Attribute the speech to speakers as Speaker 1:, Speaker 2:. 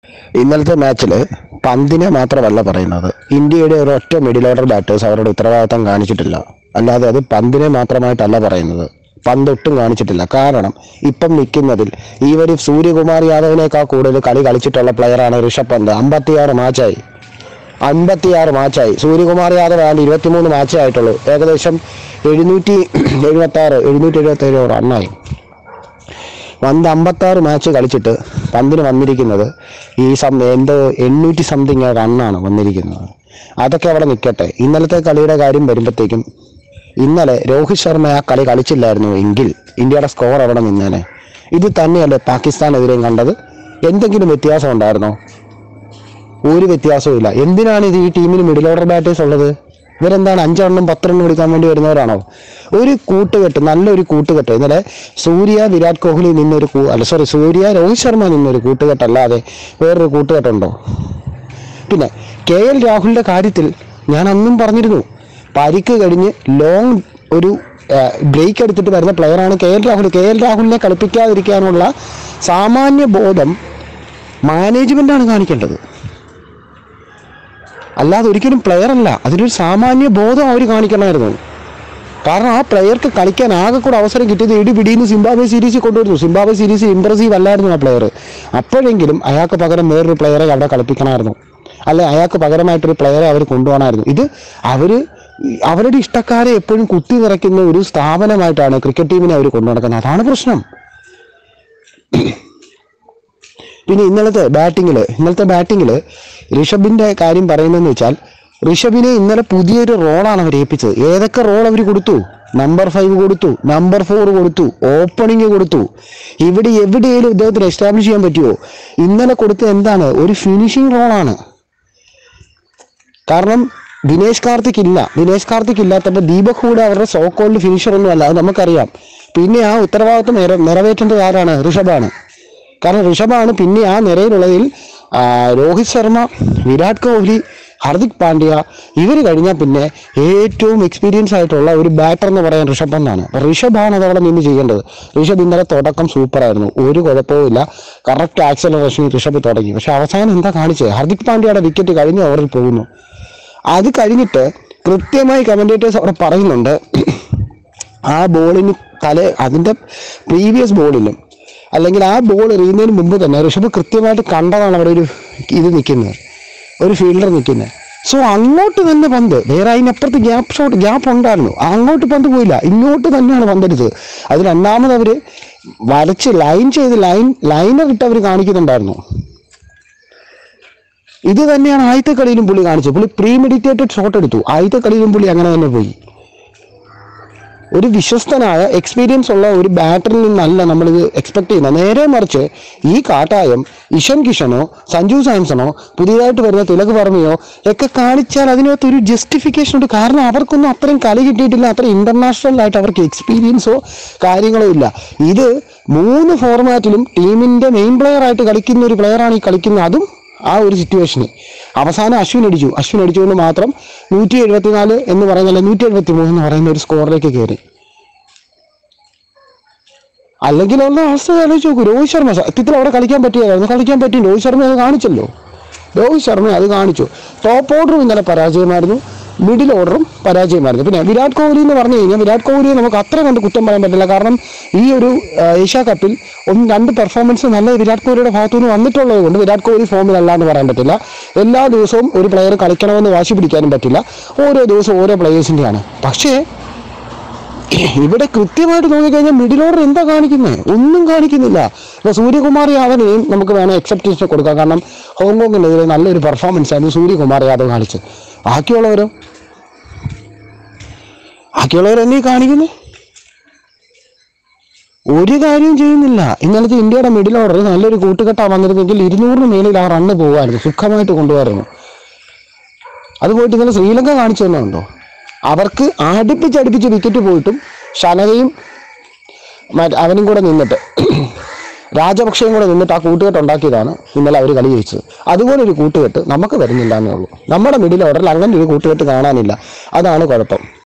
Speaker 1: ഇന്നലത്തെ മാച്ചിൽ പന്തിനെ മാത്രമല്ല പറയുന്നത് ഇന്ത്യയുടെ ഒരൊറ്റ മിഡിൽ ഓർഡർ ബാറ്റേഴ്സ് അവരുടെ ഉത്തരവാദിത്തം കാണിച്ചിട്ടില്ല അല്ലാതെ അത് പന്തിനെ മാത്രമായിട്ടല്ല പറയുന്നത് പന്ത് ഒട്ടും കാണിച്ചിട്ടില്ല കാരണം ഇപ്പം നിൽക്കുന്നതിൽ ഈ ഒരു സൂര്യകുമാർ യാദവിനേക്കാൾ കൂടുതൽ കളി കളിച്ചിട്ടുള്ള പ്ലെയറാണ് ഋഷഭ് പന്ത് അമ്പത്തിയാറ് മാച്ചായി അൻപത്തിയാറ് മാച്ചായി സൂര്യകുമാർ യാദവ് ആണ് ഇരുപത്തിമൂന്ന് മാച്ചേ ആയിട്ടുള്ളൂ ഏകദേശം എഴുന്നൂറ്റി എഴുപത്തി ആറ് എഴുന്നൂറ്റി എഴുപത്തി ഏഴ് റണ്ണായി പന്ത് അമ്പത്താറ് മാച്ച് കളിച്ചിട്ട് പന്തിന് വന്നിരിക്കുന്നത് ഈ സം എന്തോ എണ്ണൂറ്റി സംതിങ് റണ്ണാണ് വന്നിരിക്കുന്നത് അതൊക്കെ അവിടെ നിൽക്കട്ടെ ഇന്നലത്തെ കളിയുടെ കാര്യം വരുമ്പോഴത്തേക്കും ഇന്നലെ രോഹിത് ശർമ്മ ആ കളി കളിച്ചില്ലായിരുന്നു എങ്കിൽ ഇന്ത്യയുടെ സ്കോർ അവിടെ നിന്നേനെ ഇത് തന്നെയല്ലേ പാകിസ്ഥാനെതിരെയും കണ്ടത് എന്തെങ്കിലും വ്യത്യാസം ഉണ്ടായിരുന്നോ ഒരു വ്യത്യാസവും ഇല്ല എന്തിനാണ് ഇത് ഈ ടീമിന് മിഡിൽ ഓർഡർ ബാറ്റേഴ്സ് ഉള്ളത് ഇവരെന്താണ് അഞ്ചെണ്ണം പത്തെണ്ണം എടുക്കാൻ വേണ്ടി വരുന്നവരാണോ ഒരു കൂട്ടുകെട്ട് നല്ലൊരു കൂട്ടുകെട്ട് ഇന്നലെ സൂര്യ വിരാട് കോഹ്ലി നിന്നൊരു കൂ- അല്ല സോറി സൂര്യ രോഹിത് ശർമ്മ നിന്നൊരു കൂട്ടുകെട്ടല്ലാതെ വേറൊരു കൂട്ടുകെട്ടുണ്ടോ പിന്നെ കെ എൽ രാഹുലിന്റെ കാര്യത്തിൽ ഞാൻ അന്നും പറഞ്ഞിരുന്നു പരിക്ക് കഴിഞ്ഞ് ലോങ് ഒരു ബ്രേക്ക് എടുത്തിട്ട് വരുന്ന പ്ലെയറാണ് K L Rahul K L രാഹുലിനെ കളിപ്പിക്കാതിരിക്കാനുള്ള സാമാന്യ ബോധം മാനേജ്മെന്റാണ് കാണിക്കേണ്ടത് അല്ലാതെ ഒരിക്കലും പ്ലെയർ അല്ല അതിനൊരു സാമാന്യ ബോധം അവർ കാണിക്കണമായിരുന്നു കാരണം ആ പ്ലെയർക്ക് കളിക്കാൻ ആകെ കൂടെ അവസരം കിട്ടിയത് ഇടി പിടിയിൽ നിന്ന് സിംബാബ്വെ സീരീസിൽ കൊണ്ടുവരുന്നു സിംബാബ്വെ സീരീസ് ഇംപ്രസീവ് അല്ലായിരുന്നു ആ പ്ലെയർ അപ്പോഴെങ്കിലും അയാൾക്ക് പകരം വേറൊരു പ്ലെയറെ അവിടെ കളിപ്പിക്കണമായിരുന്നു അല്ലെ അയാൾക്ക് പകരമായിട്ടൊരു പ്ലെയറെ അവർ കൊണ്ടുപോകണമായിരുന്നു ഇത് അവർ അവരുടെ ഇഷ്ടക്കാരെ എപ്പോഴും കുത്തി നിറയ്ക്കുന്ന ഒരു സ്ഥാപനമായിട്ടാണ് ക്രിക്കറ്റ് ടീമിനെ അവർ കൊണ്ടു നടക്കുന്നത് അതാണ് പ്രശ്നം പിന്നെ ഇന്നലത്തെ ബാറ്റിങ്ങിൽ ഇന്നലത്തെ ബാറ്റിങ്ങിൽ ഋഷഭിന്റെ കാര്യം പറയുന്നതെന്ന് വെച്ചാൽ ഋഷഭിനെ ഇന്നലെ പുതിയൊരു റോളാണ് അവർ ഏൽപ്പിച്ചത് ഏതൊക്കെ റോൾ അവർ കൊടുത്തു നമ്പർ ഫൈവ് കൊടുത്തു നമ്പർ ഫോർ കൊടുത്തു ഓപ്പണിംഗ് കൊടുത്തു ഇവിടെ എവിടെയെങ്കിലും ഇദ്ദേഹത്തിന് എസ്റ്റാബ്ലിഷ് ചെയ്യാൻ പറ്റുമോ ഇന്നലെ കൊടുത്തത് എന്താണ് ഒരു ഫിനിഷിംഗ് റോളാണ് കാരണം ദിനേശ് കാർത്തിക് ഇല്ല ദിനേശ് കാർത്തിക് ഇല്ലാത്തപ്പോൾ ദീപക് കൂടെ അവരുടെ സോ കോൾഡ് ഫിനിഷർ ഒന്നും അല്ല അത് നമുക്കറിയാം പിന്നെ ആ ഉത്തരവാദിത്വം നിറ നിറവേറ്റേണ്ടത് ആരാണ് ഋഷഭാണ് കാരണം ഋഷഭാണ് പിന്നെ ആ നിരയിലുള്ളതിൽ ആ, രോഹിത് ശർമ്മ വിരാട് കോഹ്ലി ഹർദിക് പാണ്ഡ്യ ഇവർ കഴിഞ്ഞാൽ പിന്നെ ഏറ്റവും എക്സ്പീരിയൻസ് ആയിട്ടുള്ള ഒരു ബാറ്റർ എന്ന് പറയാൻ ഋഷഭ് പന്താണ് അപ്പൊ ഋഷഭാണ് അത് അവിടെ നിന്ന് ചെയ്യേണ്ടത് ഋഷഭ് ഇന്നലെ തുടക്കം സൂപ്പറായിരുന്നു ഒരു കുഴപ്പവുമില്ല കറക്റ്റ് ആക്സലറേഷൻ ഋഷഭ് തുടങ്ങി പക്ഷെ അവസാനം എന്താ കാണിച്ചത് ഹർദിക് പാണ്ഡ്യയുടെ വിക്കറ്റ് കഴിഞ്ഞ ഓവറിൽ പോകുന്നു അത് കഴിഞ്ഞിട്ട് കൃത്യമായി കമന്റേറ്റേഴ്സ് അവിടെ പറയുന്നുണ്ട് ആ ബോളിന് തല അതിൻ്റെ പ്രീവിയസ് ബോളിലും അല്ലെങ്കിൽ ആ ബോൾ എറിയുന്നതിന് മുമ്പ് തന്നെ ഋഷഭ് കൃത്യമായിട്ട് കണ്ടതാണ് അവിടെ ഒരു ഇത് നിൽക്കുന്നത് ഒരു ഫീൽഡർ നിൽക്കുന്നത് സോ അങ്ങോട്ട് തന്നെ പന്ത് വേറെ അതിനപ്പുറത്ത് ഗ്യാപ്പ് ഷോട്ട് ഗ്യാപ്പ് ഉണ്ടായിരുന്നു അങ്ങോട്ട് പന്ത് പോയില്ല ഇങ്ങോട്ട് തന്നെയാണ് പന്തെടുത്തത് അത് രണ്ടാമത് അവർ വരച്ച് ലൈൻ ചെയ്ത് ലൈൻ ലൈനർ ഇട്ട് അവർ കാണിക്കുന്നുണ്ടായിരുന്നു ഇത് തന്നെയാണ് ആദ്യത്തെ കളിയിലും പുള്ളി കാണിച്ചത് പുള്ളി പ്രീ മെഡിറ്റേറ്റഡ് ഷോട്ട് എടുത്തു ആദ്യത്തെ കളിയിലും പുള്ളി അങ്ങനെ തന്നെ പോയി ഒരു വിശ്വസ്തനായ എക്സ്പീരിയൻസ് ഉള്ള ഒരു ബാറ്ററിൽ നിന്നല്ല നമ്മളിത് എക്സ്പെക്ട് ചെയ്യുന്നത് നേരെ മറിച്ച് ഈ കാട്ടായം ഇഷൻ കിഷനോ സഞ്ജു സാംസണോ പുതിയതായിട്ട് വരുന്ന തിലക് വർമ്മയോ ഒക്കെ കാണിച്ചാൽ അതിനകത്ത് ഒരു ജസ്റ്റിഫിക്കേഷൻ ഉണ്ട് കാരണം അവർക്കൊന്നും അത്രയും കളി കിട്ടിയിട്ടില്ല അത്ര ഇന്റർനാഷണൽ ആയിട്ട് അവർക്ക് എക്സ്പീരിയൻസോ കാര്യങ്ങളോ ഇല്ല ഇത് മൂന്ന് ഫോർമാറ്റിലും ടീമിന്റെ മെയിൻ പ്ലെയർ ആയിട്ട് കളിക്കുന്ന ഒരു പ്ലെയറാണ് ഈ കളിക്കുന്നത് അതും ആ ഒരു സിറ്റുവേഷന് അവസാനം അശ്വിൻ അടിച്ചു അശ്വിൻ അടിച്ചുകൊണ്ട് മാത്രം നൂറ്റി എഴുപത്തിനാല് എന്ന് പറയുന്നില്ല നൂറ്റി എഴുപത്തി മൂന്ന് എന്ന് പറയുന്ന ഒരു സ്കോറിലേക്ക് കയറി അല്ലെങ്കിൽ ഉള്ള അവസ്ഥ ആലോചിച്ച് നോക്കൂ രോഹിത് ശർമ്മ സത്യത്തിൽ അവിടെ കളിക്കാൻ പറ്റിയായിരുന്നു കളിക്കാൻ പറ്റി രോഹിത് ശർമ്മ അത് കാണിച്ചല്ലോ രോഹിത് ശർമ്മ അത് കാണിച്ചു ടോപ്പ് ഓർഡറും ഇന്നലെ പരാജയമായിരുന്നു മിഡിൽ ഓർഡറും പരാജയമായിരുന്നു പിന്നെ വിരാട് കോഹ്ലി എന്ന് പറഞ്ഞു കഴിഞ്ഞാൽ വിരാട് കോഹ്ലിയെ നമുക്ക് അത്ര കണ്ട് കുറ്റം പറയാൻ പറ്റില്ല കാരണം ഈ ഒരു ആ, ഏഷ്യ കപ്പിൽ ഒന്ന് രണ്ട് പെർഫോമൻസ് നല്ല വിരാട് കോഹ്ലിയുടെ ഭാഗത്തു നിന്ന് വന്നിട്ടുള്ളത് കൊണ്ട് വിരാട് കോഹ്ലി ഫോമിലല്ല എന്ന് പറയാൻ പറ്റില്ല എല്ലാ ദിവസവും ഒരു പ്ലെയർ കളിക്കണമെന്ന് വാശി പിടിക്കാനും പറ്റില്ല ഓരോ ദിവസവും ഓരോ പ്ലെയേഴ്സിൻ്റെയാണ് പക്ഷേ ഇവിടെ കൃത്യമായിട്ട് നോക്കിക്കഴിഞ്ഞാൽ മിഡിൽ ഓർഡർ എന്താ കാണിക്കുന്നത് ഒന്നും കാണിക്കുന്നില്ല ഇപ്പൊ സൂര്യകുമാർ യാദവിനെയും നമുക്ക് വേണം എക്സെപ്റ്റേഷൻ കൊടുക്കാം കാരണം ഹോങ്കോങ്ങിനെതിരെ നല്ലൊരു പെർഫോമൻസ് ആയിരുന്നു സൂര്യകുമാർ യാദവ് കാണിച്ചത് ബാക്കിയുള്ളവരോ ബാക്കിയുള്ളവർ എന്നീ കാണിക്കുന്നത് ഒരു കാര്യവും ചെയ്യുന്നില്ല ഇന്നലത്തെ ഇന്ത്യയുടെ മിഡിൽ ഓർഡർ നല്ലൊരു കൂട്ടുകെട്ടാ വന്നിരുന്നെങ്കിൽ ഇരുന്നൂറിന് മേലിൽ ആ റണ്ണ് പോകുമായിരുന്നു സുഖമായിട്ട് കൊണ്ടുപോകായിരുന്നു അത് പോയിട്ട് ഇന്നലെ ശ്രീലങ്ക കാണിച്ചു തന്നുണ്ടോ അവർക്ക് അടുപ്പിച്ച് അടുപ്പിച്ച് വിക്കറ്റ് പോയിട്ടും ഷനകയും മറ്റ് അവനും കൂടെ നിന്നിട്ട് രാജപക്ഷയും കൂടെ നിന്നിട്ട് ആ കൂട്ടുകെട്ട് ഉണ്ടാക്കിയതാണ് ഇന്നലെ അവർ കളി ജയിച്ചത് അതുപോലെ ഒരു കൂട്ടുകെട്ട് നമുക്ക് വരുന്നില്ല എന്നേ ഉള്ളൂ നമ്മുടെ മിഡിൽ ഓർഡറിൽ അങ്ങനെ ഒരു കൂട്ടുകെട്ട് കാണാനില്ല അതാണ് കുഴപ്പം